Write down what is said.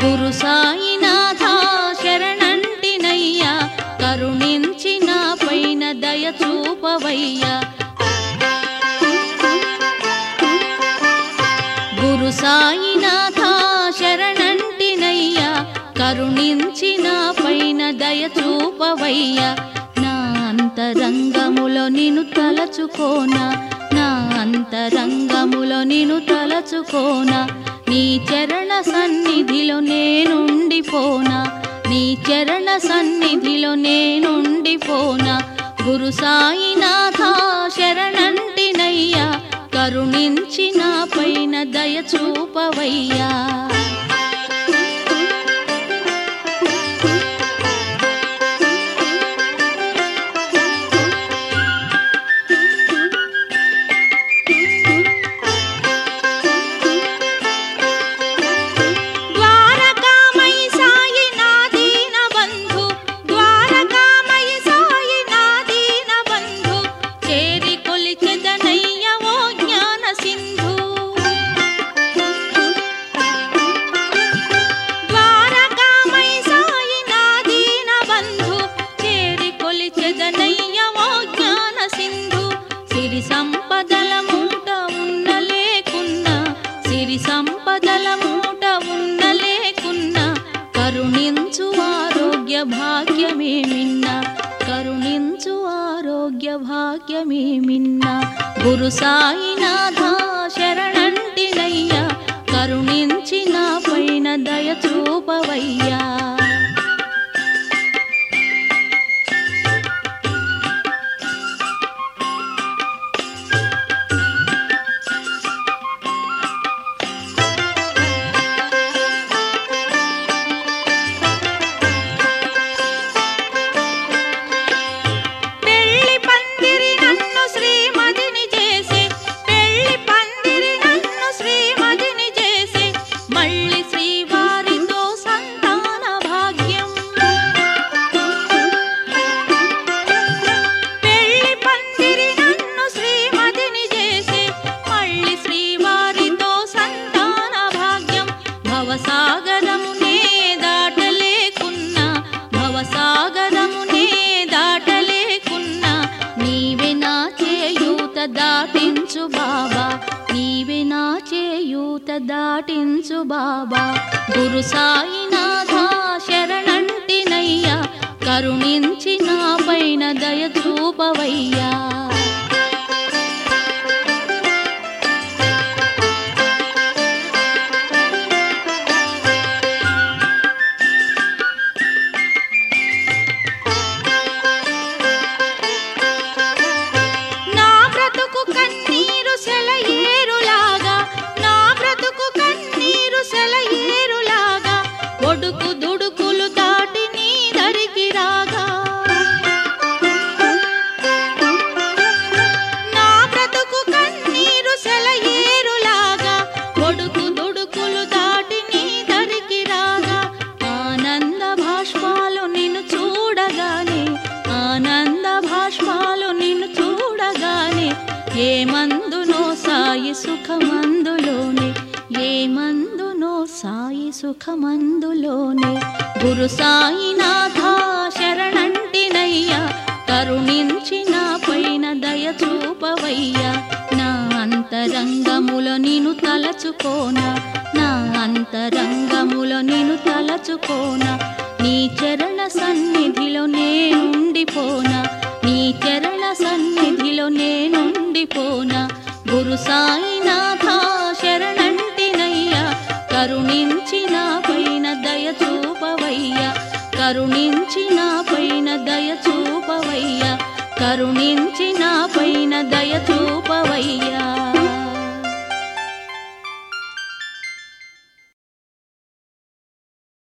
గురు సాయినాథ శరణంటినయ్యా కరుణించి నా పైన దయ చూపవయ్యా గురు సాయినాథ శరణంటినయ్యా కరుణించి నా పైన దయ చూపవయ్యా నా అంతరంగములో నిన్ను తలచుకోనా నా అంతరంగములో నిన్ను తలచుకోనా నీ చరణ సన్నిధిలో నేనుండిపోనా నీ చరణ సన్నిధిలో నేనుండిపోనా గురు సాయినాథ శరణంటినయ్యా కరుణించి నా పైన దయ చూపవయ్యా ద్వారకామై సాయి నా దీన బంధు ద్వారకామై సాయి నా దీన బంధు చేరి కొలిచెదనయ్య ఓ జ్ఞాన సింధు ద్వారకామై సాయి నా దీన బంధు చేరి కొలిచెదనయ్య ఓ జ్ఞాన సింధు సిరి సంపదల మూట ఉన్న లేకున్నా సిరి సంపదల మూట ఉన్న లేకున్నా కరుణించు ఆరోగ్య భాగ్యమే మిన్న కరుణించు ఆరోగ్య భాగ్యమే మిన్న గురు సాయినాథ శరణంటినయ్యా కరుణించి నా పైన దయ చూపవయ్యా పెళ్లి పందిరి నన్ను శ్రీమతిని చేసి పెళ్లి పందిరి నన్ను శ్రీమతిని చేసి మళ్ళీ శ్రీవారితో సంతాన భాగ్యం పెళ్లి పందిరి నన్ను శ్రీమతిని చేసి మళ్ళీ శ్రీవారితో సంతాన భాగ్యం భవసాగరమునే దాటలేకున్నా భవసాగరమునే దాటలేకున్నా నీవే నా చేయూత దాటించు బాబా నీవే నా చేయూత దాటించు బాబా గురు సాయినాథ శరణంటినయ్యా కరుణించి నా పైన దయ చూపవయ్యా నా బ్రతుకు కన్నీరు సెలయేరులాగా నా బ్రతుకు కన్నీరు సెలయేరులాగా ఒడుకు దుడుకులు దాటి నీ దరికి రాగా నా బ్రతుకు కన్నీరు సెలయేరులాగా ఒడుకు దుడుకులు దాటి నీ దరికి రాగా ఆనంద భాష్పాలు నిన్ను చూడగానే ఆనంద భాష్పాలు నిన్ను చూడగానే ఏ మందునో సాయి సుఖమందులోనే ఏ మందునో సాయి సుఖమందులోనే గురు సాయినాథ శరణంటినయ్యా కరుణించి నా పైన దయ చూపవయ్యా నా అంతరంగముల నిన్ను తలచుకోనా నా అంతరంగముల నిన్ను తలచుకోనా నీ చరణ సన్నిధిలో నేనుండిపోనా నీ చరణ సన్నిధిలో నేనుండిపోనా గురు సాయినాథ శరణంటినయ్యా కరుణించి నా పైన దయ చూపవయ్యా కరుణించి నా పైన దయ చూపవయ్యా కరుణి